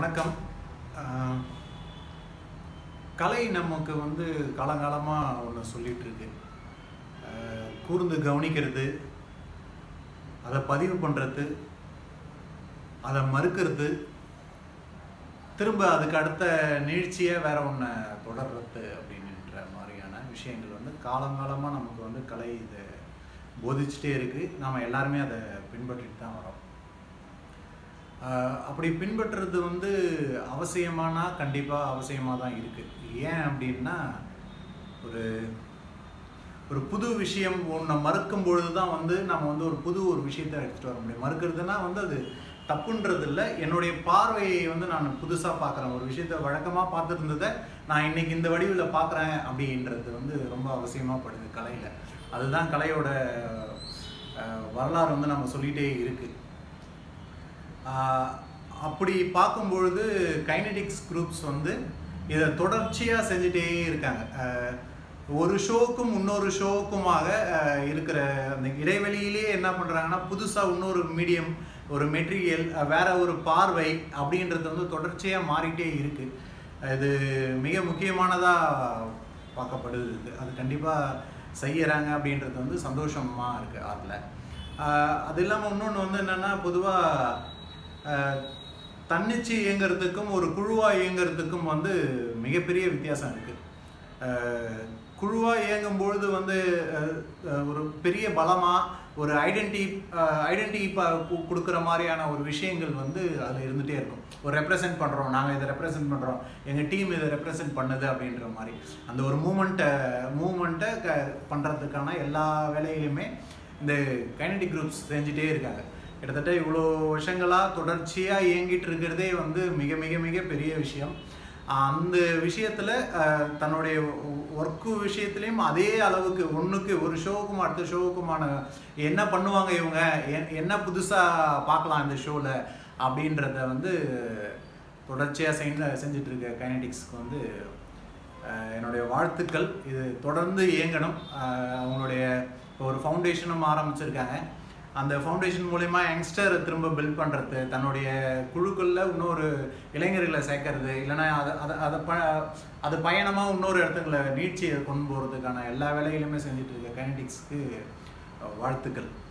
வணக்கம் ஆஹ், கலை நமக்கு வந்து காலங்காலமாக ஒன்று சொல்லிட்டு இருக்கு ஆஹ், கூர்ந்து கவனிக்கிறது அதை பதிவு பண்ணுறது அதை மறுக்கிறது திரும்ப அதுக்கு அடுத்த நீழ்ச்சியை வேற ஒன்று தொடர்றது அப்படின்ற மாதிரியான விஷயங்கள் வந்து காலங்காலமாக நமக்கு வந்து கலை இதை போதிச்சுட்டே இருக்கு நாம் எல்லாருமே அதை பின்பற்றிட்டு தான் வரோம் ஆஹ் அப்படி பின்பற்றுறது வந்து அவசியமானா கண்டிப்பாக அவசியமாக தான் இருக்குது ஏன் அப்படின்னா ஒரு ஒரு புது விஷயம் ஒன்றை மறுக்கும் பொழுது தான் வந்து நம்ம வந்து ஒரு புது ஒரு விஷயத்தை எடுத்துகிட்டு வர முடியும் மறுக்கிறதுனா வந்து அது தப்புன்றது இல்லை என்னுடைய பார்வையை வந்து நான் புதுசாக பார்க்குறேன் ஒரு விஷயத்த வழக்கமாக பார்த்துட்டு இருந்ததை நான் இன்னைக்கு இந்த வடிவில் பார்க்குறேன் அப்படின்றது வந்து ரொம்ப அவசியமாக படுது கலையில் அதுதான் கலையோட ஆஹ், வரலாறு வந்து நம்ம சொல்லிகிட்டே இருக்குது ஆஹ் அப்படி பார்க்கும்பொழுது கைனடிக்ஸ் குரூப்ஸ் வந்து இதை தொடர்ச்சியாக செஞ்சுட்டே இருக்காங்க ஆஹ் ஒரு ஷோக்கும் இன்னொரு ஷோக்குமாக ஆஹ் இருக்கிற அந்த இடைவெளியிலே என்ன பண்ணுறாங்கன்னா புதுசாக இன்னொரு மீடியம் ஒரு மெட்டீரியல் வேற ஒரு பார்வை அப்படின்றது வந்து தொடர்ச்சியாக மாறிட்டே இருக்கு இது மிக முக்கியமானதாக பார்க்கப்படுது இது. அது கண்டிப்பாக செய்யறாங்க அப்படின்றது வந்து சந்தோஷமாக இருக்குது அதில் அது இல்லாமல் இன்னொன்று வந்து என்னென்னா பொதுவாக தன்னிச்சு இயங்குறதுக்கும் ஒரு குழுவாக இயங்குறதுக்கும் வந்து மிகப்பெரிய வித்தியாசம் இருக்குது குழுவாக இயங்கும் பொழுது வந்து அஹ், அஹ், ஒரு பெரிய பலமாக ஒரு ஐடென்டி ஐடென்டி கொடுக்குற மாதிரியான ஒரு விஷயங்கள் வந்து அதில் இருந்துகிட்டே இருக்கும் ஒரு ரெப்ரசன்ட் பண்ணுறோம் நாங்கள் இதை ரெப்ரசன்ட் பண்ணுறோம் எங்கள் டீம் இதை ரெப்ரசன்ட் பண்ணுது அப்படின்ற மாதிரி அந்த ஒரு மூமெண்ட்டை மூமெண்ட்டை க பண்ணுறதுக்கான எல்லா வேலையிலுமே இந்த கைனடிக் குரூப்ஸ் செஞ்சுட்டே இருக்காங்க கிட்டத்தட்ட இவ்வளோ வருஷங்களாக தொடர்ச்சியாக இயங்கிட்டு இருக்கிறதே வந்து மிக மிக மிக பெரிய விஷயம் அந்த விஷயத்தில் தன்னுடைய ஒர்க்கு விஷயத்துலேயும் அதே அளவுக்கு ஒன்றுக்கு ஒரு ஷோவுக்கும் அடுத்த ஷோவுக்குமான என்ன பண்ணுவாங்க இவங்க எ- என்ன புதுசாக பார்க்கலாம் இந்த ஷோவில் அப்படின்றத வந்து தொடர்ச்சியாக செஞ்ச செஞ்சுட்டு இருக்க கைனடிக்ஸ்க்கு வந்து அஹ், என்னுடைய வாழ்த்துக்கள் இது தொடர்ந்து இயங்கணும் அஹ், அவங்களுடைய இப்போ ஒரு ஃபவுண்டேஷனும் ஆரம்பிச்சிருக்காங்க அந்த ஃபவுண்டேஷன் மூலயமா யங்ஸ்டரை திரும்ப பில்ட் பண்ணுறது தன்னுடைய குழுக்களில் இன்னொரு இளைஞர்களை சேர்க்கறது இல்லைன்னா அதை அதை அதை ப அது பயணமாக இன்னொரு இடத்துக்குள்ள நீட்சியை கொண்டு போகிறதுக்கான எல்லா வேலைகளுமே செஞ்சுட்டு இருக்க கைனடிக்ஸ்க்கு வாழ்த்துக்கள்